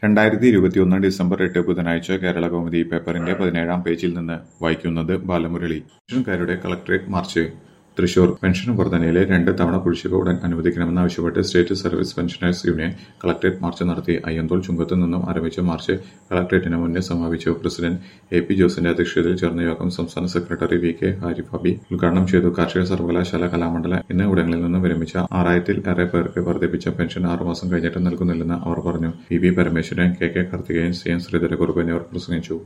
രണ്ടായിരത്തി ഇരുപത്തിയൊന്ന് ഡിസംബർ എട്ട് ബുധനാഴ്ച കേരള കൗമുദി പേപ്പറിന്റെ പതിനേഴാം പേജിൽ നിന്ന് വായിക്കുന്നത് ബാലമുരളി പെൻഷൻകാരുടെ കളക്ടറേറ്റ് മാർച്ച് തൃശൂർ പെൻഷൻ വർധനയിലെ രണ്ട് തവണ കുടിശ്ശിക ഉടൻ അനുവദിക്കണമെന്നാവശ്യപ്പെട്ട് state service pensioners union collectorate march നടത്തി അയ്യന്തോൾ ചുങ്കത്തു നിന്നും ആരംഭിച്ച മാർച്ച് കളക്ടറേറ്റിന് മുന്നേ സമാപിച്ചു പ്രസിഡന്റ് എ പി ജോസിന്റെ അധ്യക്ഷതയിൽ ചേർന്ന യോഗം സംസ്ഥാന സെക്രട്ടറി വി കെ ഹാരിഫാബി ഉദ്ഘാടനം ചെയ്തു കാർഷിക സർവകലാശാല കലാമണ്ഡല എന്നിവിടങ്ങളിൽ നിന്നും വിരമിച്ച ആറായിരത്തിൽ ഏറെ പേർക്ക് വർദ്ധിപ്പിച്ച പെൻഷൻ ആറുമാസം കഴിഞ്ഞിട്ട് നൽകുന്നില്ലെന്ന് അവർ പറഞ്ഞു P V Parameswaran K K Karthikeyan C N Sreedharakurup എന്നിവർ പ്രസംഗിച്ചു